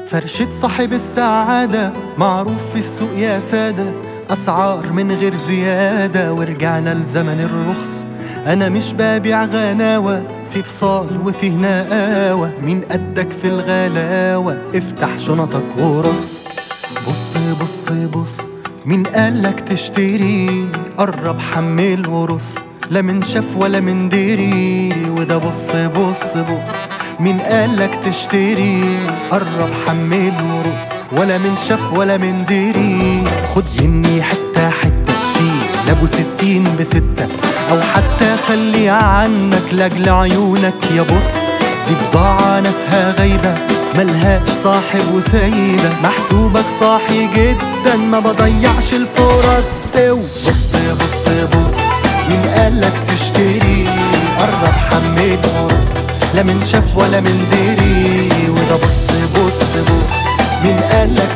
فرشة صاحب السعادة معروف في السوق يا سادة أسعار من غير زيادة ورجعنا لزمن الرخص أنا مش ببيع غناوة في فصال وفيه نقاوة مين قدك في الغلاوة افتح شنطك ورص بص بص بص مين قالك تشتري قرب حمل ورص لا من شاف ولا من دري وده بص بص بص مين قالك تشتري قرب حمل ورص ولا من شاف ولا من دري خد مني حتة حتة شيل ابو ستين بستة او حتى خلي عنك لاجل عيونك يا بص دي بضاعة ناسها غايبة ملهاش صاحب وسايبة محسوبك صاحي جدا ما بضيعش الفرص بص بص بص مين قالك تشتري قرب حمل ورص لا من شاف ولا من دري وده بص بص بص مين قالك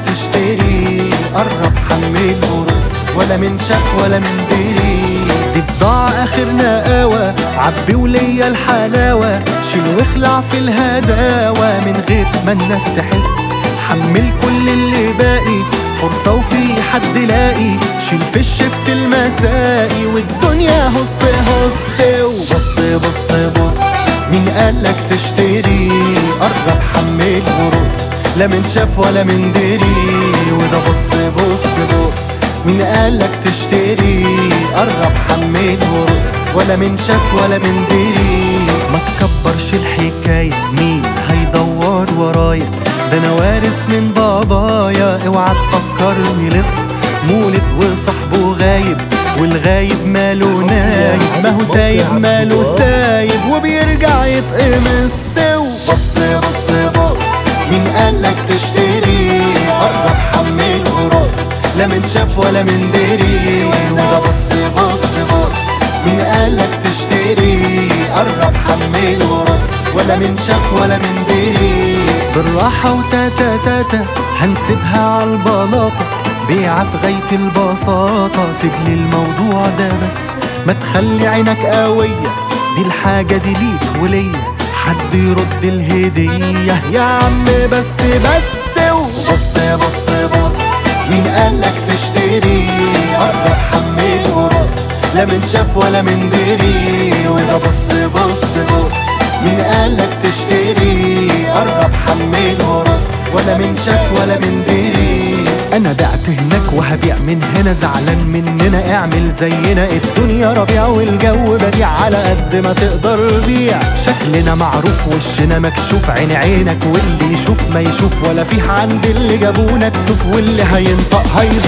تشتري قرب حمل ورص ولا من شاف ولا من دري دي بضاعة آخر نقاوة عبي وليا الحلاوة شيل واخلع في الهداوة من غير ما الناس تحس حمل كل اللي باقي فرصة وفي حد لاقي شيل في الشفت المسائي والدنيا هص هص وبص بص بص مين قالك تشتري قرب حمل ورص لا من شاف ولا من دري وده بص بص بص مين قالك تشتري قرب حمل ورص ولا من شاف ولا من دري ما تكبرش الحكاية مين هيدور ورايا ده انا وارث من بابايا اوعى تفكرني لص مولد وصاحبه غايب والغايب ماله نايب ما هو سايب ماله سايب وبيرجع يتقمص بص بص بص مين قالك تشتري قرب حمل ورص لا من شاف ولا من دري وده بص بص بص مين قالك تشتري قرب حمل ورص ولا من شاف ولا من دري بالراحة وتاتا تاتا هنسيبها عالبلاطة بيعة في غاية البساطة سيب لي الموضوع ده بس ما تخلي عينك قوية دي الحاجة دي ليك وليا حد يرد الهدية يا عم بس بس بص بص بص مين قالك تشتري قرب حمل ورص لا من شاف ولا من دري وده بص بص بص مين قالك تشتري قرب حمل ورص ولا من شاف ولا من دري انا بعت هناك وهبيع من هنا زعلان مننا اعمل زينا الدنيا ربيع والجو بديع على قد ما تقدر بيع شكلنا معروف وشنا مكشوف عين عينك واللي يشوف ما يشوف ولا فيه عند اللي جابونا كسوف واللي هينطق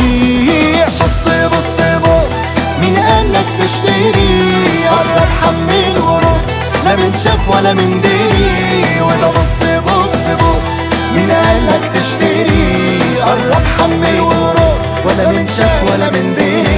هيضيع بص بص بص مين قالك تشتري قرب حمل ورص لا من شاف ولا من دري ولا بص بص بص مين قالك تشتري قرب حمل ورص ولا من شاف ولا من دري